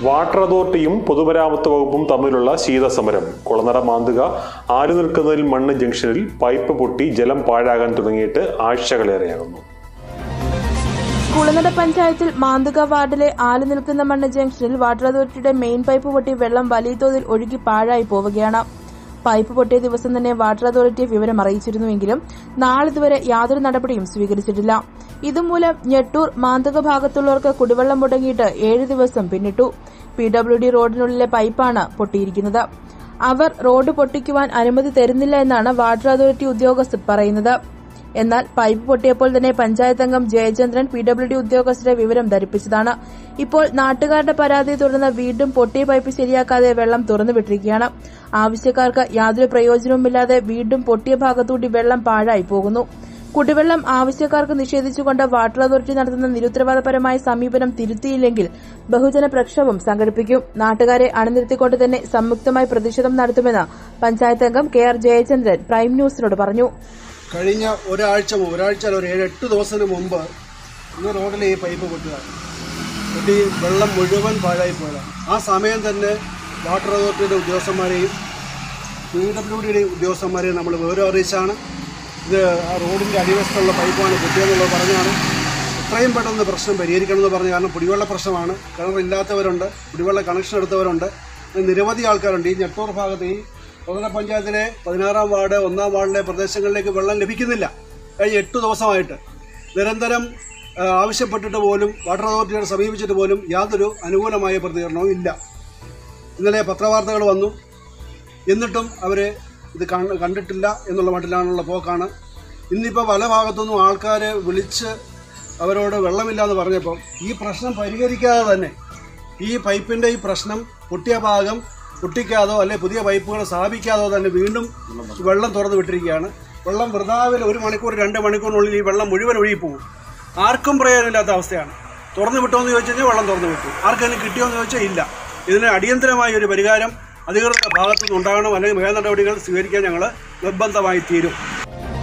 water അതോറിറ്റിയും പൊതുമരാമത്ത് വകുപ്പും തമ്മിലുള്ള ശീതസമരം കുളനട മാന്തുക ആലു നിൽക്കുന്നതിൽ മണ്ണ് ജംഗ്ഷനിൽ പൈപ്പ് പൊട്ടി ജലം പാഴാകാൻ തുടങ്ങിയിട്ട് ആഴ്ചകളേറെയാകുന്നു കുളനട പഞ്ചായത്തിൽ മാന്തുക വാർഡിലെ ആല് നിൽക്കുന്ന മണ്ണ് ജംഗ്ഷനിൽ വാട്ടർ അതോറിറ്റിയുടെ മെയിൻ പൈപ്പ് പൊട്ടി വെള്ളം വലിയ തോതിൽ ഒഴുകി പാഴായി പോവുകയാണ് പൈപ്പ് പൊട്ടിയ ദിവസം തന്നെ വാട്ടർ അതോറിറ്റിയെ വിവരം അറിയിച്ചിരുന്നുവെങ്കിലും നാളിതുവരെ യാതൊരു നടപടിയും സ്വീകരിച്ചിട്ടില്ല ഇതുമൂലം ഞെട്ടൂർ മാന്തക ഭാഗത്തുള്ളവർക്ക് കുടിവെള്ളം മുടങ്ങിയിട്ട് ഏഴ് ദിവസം പിന്നിട്ടു പി ഡബ്ല്യു ഡി റോഡിനുള്ളിലെ പൈപ്പാണ് പൊട്ടിയിരിക്കുന്നത് അവർ റോഡ് പൊട്ടിക്കുവാൻ അനുമതി തരുന്നില്ല എന്നാണ് വാട്ടർ അതോറിറ്റി ഉദ്യോഗസ്ഥർ പറയുന്നത് എന്നാൽ പൈപ്പ് പൊട്ടിയപ്പോൾ തന്നെ പഞ്ചായത്ത് അംഗം ജയചന്ദ്രൻ പി ഡബ്ല്യു ഡി ഉദ്യോഗസ്ഥരെ വിവരം ധരിപ്പിച്ചതാണ് ഇപ്പോൾ നാട്ടുകാരുടെ പരാതിയെ തുടർന്ന് വീണ്ടും പൊട്ടിയ പൈപ്പ് ശരിയാക്കാതെ വെള്ളം തുറന്നുവിട്ടിരിക്കുകയാണ് ആവശ്യക്കാർക്ക് യാതൊരു പ്രയോജനവുമില്ലാതെ വീണ്ടും പൊട്ടിയ ഭാഗത്തൂടി വെള്ളം പാഴായി പോകുന്നു കുടിവെള്ളം ആവശ്യക്കാർക്ക് നിഷേധിച്ചുകൊണ്ട് വാട്ടർ അതോറിറ്റി നടത്തുന്ന നിരുത്തരവാദപരമായ സമീപനം തിരുത്തിയില്ലെങ്കിൽ ബഹുജന പ്രക്ഷോഭം സംഘടിപ്പിക്കും നാട്ടുകാരെ അണിനിരത്തിക്കൊണ്ട് തന്നെ സംയുക്തമായി പ്രതിഷേധം നടത്തുമെന്ന് പഞ്ചായത്ത് അംഗം കെ ആർ ജയചന്ദ്രൻ പ്രൈം ന്യൂസിനോട് പറഞ്ഞു കഴിഞ്ഞ ഒരാഴ്ച മുമ്പ് ഒരാഴ്ച അല്ല ഒരു ഏഴ് എട്ട് ദിവസത്തിന് മുമ്പ് ഇന്ന് റോഡിൽ ഈ പൈപ്പ് പൊട്ടുക പൊട്ടി വെള്ളം മുഴുവൻ പാഴായി പോയതാണ് ആ സമയം തന്നെ വാട്ടർ അതോറിറ്റിയുടെ ഉദ്യോഗസ്ഥന്മാരെയും പി ഡബ്ല്യു ഡിയുടെ ഉദ്യോഗസ്ഥന്മാരെയും നമ്മൾ വിവരം അറിയിച്ചാണ് ഇത് ആ റോഡിൻ്റെ അടിവശത്തുള്ള പൈപ്പാണ് പൊട്ടിയെന്നുള്ളത് പറഞ്ഞാണ് എത്രയും പെട്ടെന്ന് പ്രശ്നം പരിഹരിക്കണമെന്ന് പറഞ്ഞു കാരണം കുടിവെള്ള പ്രശ്നമാണ് കിണറില്ലാത്തവരുണ്ട് കുടിവെള്ള കണക്ഷൻ എടുത്തവരുണ്ട് അങ്ങനെ നിരവധി ആൾക്കാരുണ്ട് ഈ ഞെട്ടൂർ ഭാഗത്ത് ഈ കൊതല പഞ്ചായത്തിലെ പതിനാറാം വാർഡ് ഒന്നാം വാർഡിലെ പ്രദേശങ്ങളിലേക്ക് വെള്ളം ലഭിക്കുന്നില്ല കഴിഞ്ഞ എട്ട് ദിവസമായിട്ട് നിരന്തരം ആ, ആവശ്യപ്പെട്ടിട്ട് പോലും വാട്ടർ അതോറിറ്റിയെ സമീപിച്ചിട്ട് പോലും യാതൊരു അനുകൂലമായ പ്രതികരണവും ഇല്ല ഇന്നലെ പത്രവാർത്തകൾ വന്നു എന്നിട്ടും അവർ ഇത് കണ്ട് കണ്ടിട്ടില്ല എന്നുള്ള മട്ടിലാണുള്ള പോക്കാണ് ഇന്നിപ്പോൾ പല ഭാഗത്തുനിന്നും ആൾക്കാരെ വിളിച്ച് അവരോട് വെള്ളമില്ലാന്ന് പറഞ്ഞപ്പോൾ ഈ പ്രശ്നം പരിഹരിക്കാതെ തന്നെ ഈ പൈപ്പിൻ്റെ ഈ പ്രശ്നം പൊട്ടിയ ഭാഗം പൊട്ടിക്കാതോ അല്ലെ പുതിയ പൈപ്പുകൾ സ്ഥാപിക്കാതോ തന്നെ വീണ്ടും വെള്ളം തുറന്നു വിട്ടിരിക്കുകയാണ് വെള്ളം വൃതാവിൽ ഒരു മണിക്കൂർ രണ്ട് മണിക്കൂറിനുള്ളിൽ ഈ വെള്ളം മുഴുവൻ ഒഴുകിപ്പോകും ആർക്കും പ്രയോജനമില്ലാത്ത അവസ്ഥയാണ് തുറന്നു വിട്ടോ എന്ന് ചോദിച്ചു കഴിഞ്ഞാൽ വെള്ളം തുറന്നു വിട്ടു ആർക്കെങ്കിലും കിട്ടിയോ എന്ന് ചോദിച്ചാൽ ഇല്ല ഇതിന് അടിയന്തരമായ ഒരു പരിഹാരം അധികൃതരുടെ ഭാഗത്തുനിന്ന് ഉണ്ടാകണം അല്ലെങ്കിൽ മേൽ നടപടികൾ സ്വീകരിക്കാൻ ഞങ്ങൾ നിർബന്ധമായി തീരും